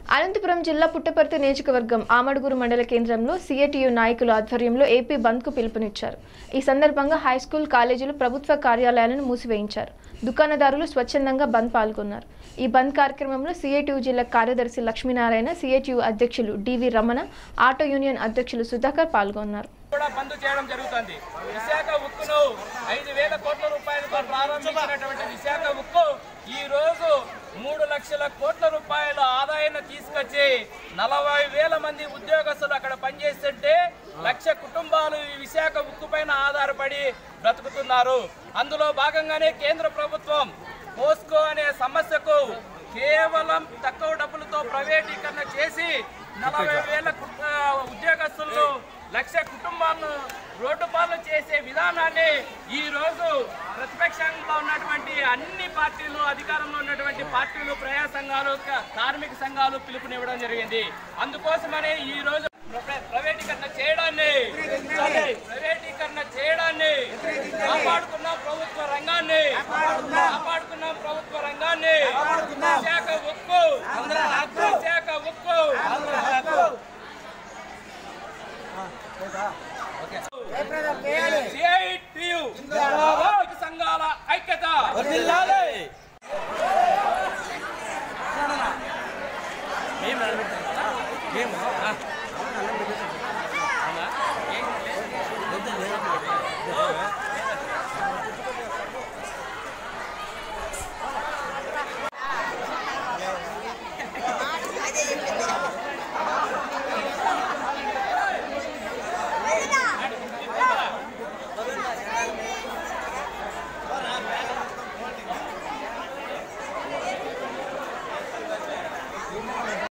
అనంతపురం జిల్లా పుట్టపర్తి నియోజకవర్గం ఆమడుగురు మండల కేంద్రంలో సిఐటియు నాయకుల ఆధ్వర్యంలో ఏపీ బంద్కు పిలుపునిచ్చారు ఈ సందర్భంగా హైస్కూల్ కాలేజీలు ప్రభుత్వ కార్యాలయాలను మూసివేయించారు దుకాణదారులు స్వచ్ఛందంగా బంద్ పాల్గొన్నారు ఈ బంద్ కార్యక్రమంలో సిఐటియు జిల్లా కార్యదర్శి లక్ష్మీనారాయణ సిఐటియు అధ్యక్షులు డివి రమణ ఆటో యూనియన్ అధ్యక్షులు సుధాకర్ పాల్గొన్నారు కూడా బంద్ చేయడం జరుగుతుంది విశాఖ ఉక్కును ఐదు వేల కోట్ల రూపాయలతో ప్రారంభించినటువంటి విశాఖ ఉక్కు ఈ రోజు మూడు లక్షల కోట్ల రూపాయల ఆదాయాన్ని తీసుకొచ్చి నలభై వేల మంది ఉద్యోగస్తులు అక్కడ పనిచేస్తుంటే లక్ష కుటుంబాలు ఈ విశాఖ ఉక్కు పైన ఆధారపడి బ్రతుకుతున్నారు అందులో భాగంగానే కేంద్ర ప్రభుత్వం పోస్కో అనే సమస్యకు కేవలం తక్కువ డబ్బులతో ప్రైవేటీకరణ చేసి నలభై వేల కు- ఆ, ఉద్యోగస్తులను లక్ష కుటుంబాలను రోడ్డు పాలు చేసే విధానాన్ని ఈ రోజు ప్రతిపక్షంలో ఉన్నటువంటి అన్ని పార్టీలు అధికారంలో ఉన్నటువంటి పార్టీలు ప్రజా సంఘాలు క- కార్మిక సంఘాలు పిలుపునివ్వడం జరిగింది అందుకోసమనే ఈ రోజు ప్ర- ప్రైవేటీకరణ చేయడాన్ని ప్రైవేటీకరణ చేయడాన్ని కాపాడుకున్న ప్రభుత్వ రంగాన్ని కాపాడుకున్న ప్రభుత్వ రంగాన్ని విశాఖ ఉక్కు విశాఖ ఉక్కు సిఐటియు కార్మిక సంఘాల ఐక్యత